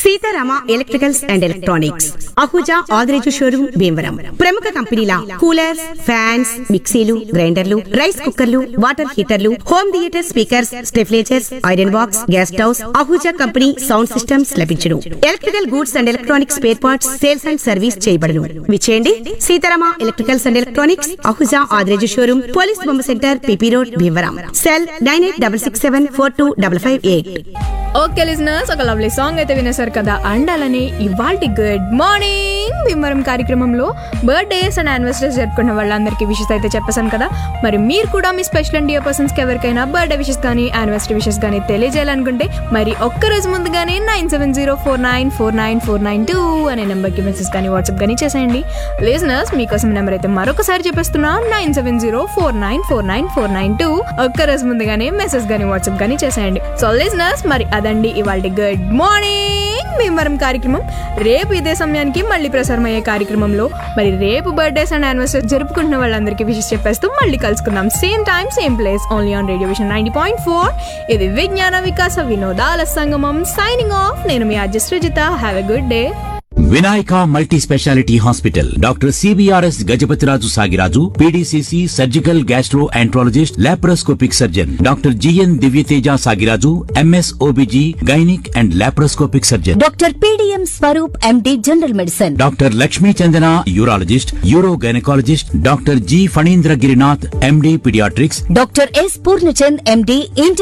Sitarama electricals and electronics Ahuja Adireju showroom Bhimavaram ప్రముఖ కంపెనీల coolers fans మిక్సీలు గ్రైండర్లు రైస్ కుక్కర్లు వాటర్ హీటర్లు home theatre speakers stabilizers iron box gas stoves Ahuja company sound systems లభించును electrical goods and electronics spare parts sales and service చేయబడును విచేయండి Seetharama electricals and electronics Ahuja Adireju showroom police బొమ్మ centre PP road Bhimavaram cell nine eight double six seven four two double five eight okay listeners ఒక lovely song అయితే వినేశారు కదా and అలానే ఇవాల్టి good morning Bhimavaram కార్యక్రమంలో బర్త్డేస్ అండ్ యానివర్సరీస్ జరుపుకున్న వాళ్ళందరికీ విషెస్ అయితే చెప్పేశాను కదా మరి మీరు కూడా మీ స్పెషల్ అండ్ డియర్ పర్సన్స్ కి ఎవరికైనా బర్త్డే విషెస్ కానీ యానివర్సరీ విషెస్ కానీ తెలియజేయాలనుకుంటే మరి ఒక్క రోజు ముందుగానే nine seven zero four nine four nine four nine two అనే నెంబర్కి మెసేజ్ కానీ వాట్సాప్ కానీ చేసేయండి లిజనర్స్ మీకోసం నెంబర్ అయితే మరొకసారి చెప్పేస్తున్నా nine seven zero four nine four nine four nine two ఒక్క రోజు ముందుగానే మెసేజ్ కానీ వాట్సాప్ కానీ చేసేయండి సో లిజనర్స్ మరి అదండి ఇవాళ గుడ్ మార్నింగ్ భీమవరం కార్యక్రమం రేపు ఇదే సమయానికి మళ్ళీ ప్రసారం అయ్యే కార్యక్రమంలో మరి రేపు బర్త్డేస్ అండ్ యానివర్సరీ జరుపుకుంటున్న వాళ్ళందరికీ విషెస్ చెప్పేస్తూ మళ్ళీ కలుసుకుందాం same time same place only on radio vision ninety point four ఇది విజ్ఞాన వికాస వినోదాల సంగమం సైనింగ్ ఆఫ్ నేను మీ Ajay Srujitha have a good day Vinayaka multi speciality hospital doctor CBRS Gajapathiraju Sagiraju PDCC surgical gastroenterologist laparoscopic surgeon doctor GN Divyateja Sagiraju MS OBG gynaec and laparoscopic surgeon doctor PDM Swaroop MD general medicine doctor Lakshmi Chandana urologist uro gynaecologist doctor G Phanindra Girinath MD paediatrics doctor S Purnachand MD